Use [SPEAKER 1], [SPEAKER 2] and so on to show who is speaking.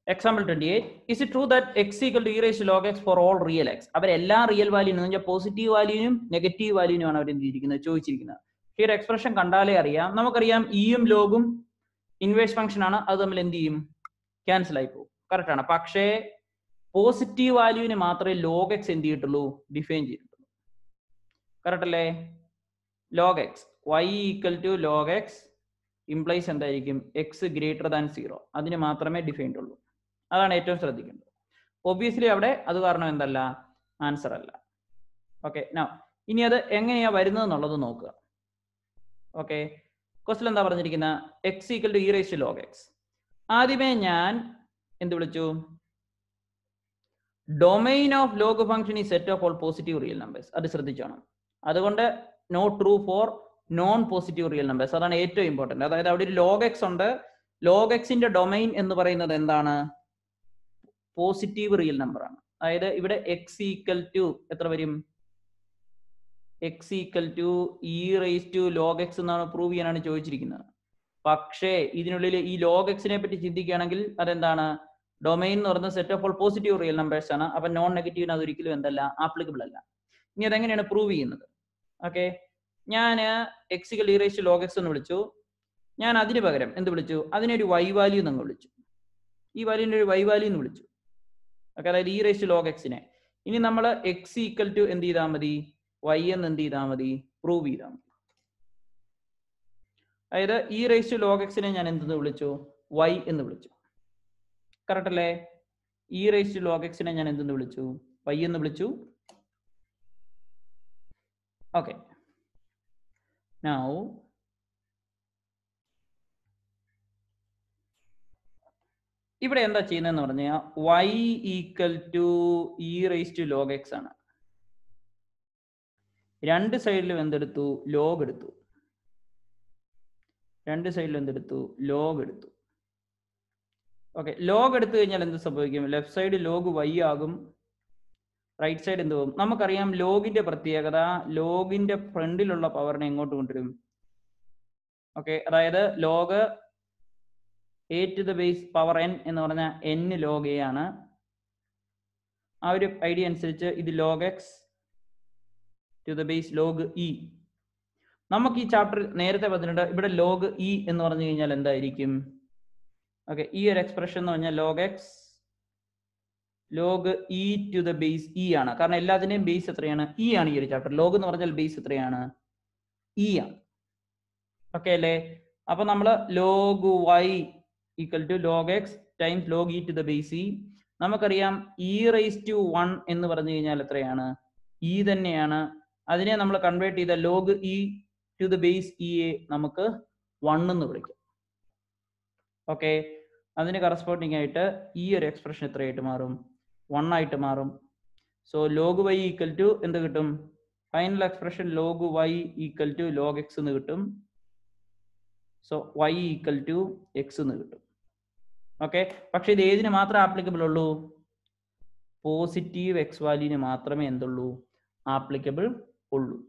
[SPEAKER 1] example twenty eight is it true that x equal to e raise log x for all real x അവർ എല്ലാ real വാല്യൂനും എന്ന് വെച്ചാൽ positive വാല്യൂനും negative വാല്യൂനുമാണ് അവർ എന്ത് ചെയ്തിരിക്കുന്നത് ചോദിച്ചിരിക്കുന്നത് ഈ ഒരു എക്സ്പ്രഷൻ കണ്ടാലേ അറിയാം നമുക്കറിയാം ഇയും ലോഗും ഇൻവേഴ്സ് ഫംഗ്ഷൻ ആണ് അത് തമ്മിൽ എന്ത് ചെയ്യും ക്യാൻസൽ ആയി പോകും കറക്റ്റ് ആണ് പക്ഷേ പോസിറ്റീവ് വാല്യൂവിന് മാത്രമേ ലോഗ് എക്സ് എന്ത് ചെയ്തിട്ടുള്ളൂ ഡിഫൈൻ ചെയ്തിട്ടുള്ളൂ കറക്റ്റ് അല്ലേ log x y equal to log x implies എന്തായിരിക്കും എക്സ് ഗ്രേറ്റർ ദാൻ സീറോ അതിന് മാത്രമേ ഡിഫൈൻഡ് ഉള്ളൂ അതാണ് ഏറ്റവും ശ്രദ്ധിക്കേണ്ടത് ഒബ്വിയസ്ലി അവിടെ അത് കാരണം എന്തല്ല ആൻസർ അല്ല ഓക്കെ നോ ഇനി അത് എങ്ങനെയാ വരുന്നത് എന്നുള്ളത് നോക്കുക ഓക്കെ ക്വസ്റ്റൻ എന്താ പറഞ്ഞിരിക്കുന്ന x equal to e raise to log x ആദ്യമേ ഞാൻ എന്ത് വിളിച്ചു ഡൊമൈൻ ഓഫ് ലോഗ് ഫംഗ്ഷൻ ഈ set of all positive real numbers അത് ശ്രദ്ധിച്ചോണം അതുകൊണ്ട് no true for non positive real numbers അതാണ് ഏറ്റവും ഇമ്പോർട്ടന്റ് അതായത് അവിടെ ഒരു ലോഗ് എക്സ് ഉണ്ട് ലോഗ് എക്സിന്റെ ഡൊമൈൻ എന്ന് പറയുന്നത് എന്താണ് പോസിറ്റീവ് റിയൽ നമ്പർ ആണ് അതായത് ഇവിടെ എക്സ് ഈക്വൽ ടു എത്ര വരും x equal to e raise to log x എന്നാണ് പ്രൂവ് ചെയ്യാനാണ് ചോദിച്ചിരിക്കുന്നത് പക്ഷേ ഇതിനുള്ളിൽ ഈ ലോഗ് എക്സിനെ പറ്റി ചിന്തിക്കുകയാണെങ്കിൽ അതെന്താണ് ഡൊമൈൻ എന്ന് പറയുന്നത് set of all positive real numbers ആണ് അപ്പൊ നോൺ നെഗറ്റീവിന് അത് ഒരിക്കലും എന്തല്ല ആപ്ലിക്കബിൾ അല്ല ഇനി അതെങ്ങനെയാണ് പ്രൂവ് ചെയ്യുന്നത് ഓക്കെ ഞാൻ x equal e raise to log x എന്ന് വിളിച്ചു ഞാൻ അതിന് പകരം എന്ത് വിളിച്ചു അതിനൊരു വൈ വാല്യൂ എന്ന് വിളിച്ചു ഈ വാല്യൂവിന്റെ ഒരു വൈ വാല്യൂ എന്ന് വിളിച്ചു ഓക്കെ അതായത് ഇ റേസ് ടു ലോഗ് എക്സിനെ ഇനി നമ്മൾ എക്സ് ഈക്വൽ ടു എന്ത് ചെയ്താൽ മതി വൈ എന്ന് എന്ത് ചെയ്താൽ മതി പ്രൂവ് ചെയ്താൽ മതി അതായത് ഇ റേസ് ടു ലോഗ് എക്സിനെ ഞാൻ എന്തെന്ന് വിളിച്ചു വൈ എന്ന് വിളിച്ചു കറക്റ്റ് അല്ലേ ഇ റേസ് ടു ലോഗ് എക്സിനെ ഞാൻ എന്തെന്ന് വിളിച്ചു വൈ എന്ന് വിളിച്ചു ഓക്കെ നൗ ഇവിടെ എന്താ ചെയ്യുന്നതെന്ന് പറഞ്ഞാൽ y equal to e raise to log x ആണ് രണ്ട് സൈഡിലും എന്തെടുത്തു ലോഗ് എടുത്തു രണ്ട് സൈഡിലും എന്തെടുത്തു ലോഗ് എടുത്തു ഓക്കെ ലോഗ് എടുത്തു കഴിഞ്ഞാൽ എന്ത് സംഭവിക്കും ലെഫ്റ്റ് സൈഡ് ലോഗ് വൈ ആകും റൈറ്റ് സൈഡ് എന്ത് പോകും നമുക്കറിയാം ലോഗിന്റെ പ്രത്യേകത ലോഗിന്റെ ഫ്രണ്ടിലുള്ള പവറിനെ എങ്ങോട്ട് കൊണ്ടുവരും ഓക്കെ അതായത് log a to the base power n എന്ന് പറഞ്ഞാൽ എൻ ലോഗ് എ ആണ് ആ ഒരു ഐഡിയ അനുസരിച്ച് ഇത് log x to the base log e നമുക്ക് ഈ ചാപ്റ്റർ നേരത്തെ പറഞ്ഞിട്ടുണ്ട് ഇവിടെ ലോഗ് ഇ എന്ന് പറഞ്ഞു കഴിഞ്ഞാൽ എന്തായിരിക്കും ഓക്കെ ഈ ഒരു എക്സ്പ്രഷൻ എന്ന് പറഞ്ഞാൽ log x log e to the base e ആണ് കാരണം എല്ലാത്തിന്റെയും ബേസ് എത്രയാണ് ഇ ആണ് ഈ ഒരു ചാപ്റ്റർ ലോഗ് എന്ന് പറഞ്ഞാൽ ബേസ് എത്രയാണ് ഇ ആണ് ഓക്കെ അല്ലേ അപ്പൊ നമ്മൾ log y equal to log x times log e to the base e നമുക്കറിയാം ഇ റേസ് ടു വൺ എന്ന് പറഞ്ഞു കഴിഞ്ഞാൽ എത്രയാണ് ഇ തന്നെയാണ് അതിനെ നമ്മൾ കൺവേർട്ട് ചെയ്ത log e to the base e a നമുക്ക് വൺ എന്ന് വിളിക്കാം ഓക്കെ അതിന് കറസ്പോണ്ടിങ് ആയിട്ട് ഈ ഒരു എക്സ്പ്രഷൻ എത്രയായിട്ട് മാറും വൺ ആയിട്ട് മാറും so log y equal to എന്ത് കിട്ടും final expression log y equal to log x എന്ന് കിട്ടും so y equal to x എന്ന് കിട്ടും ഓക്കെ പക്ഷെ ഇത് ഏതിന് മാത്രമേ ആപ്ലിക്കബിൾ ഉള്ളൂ പോസിറ്റീവ് എക്സ് വാല്യൂവിന് മാത്രമേ എന്തുള്ളൂ ആപ്ലിക്കബിൾ ഉള്ളൂ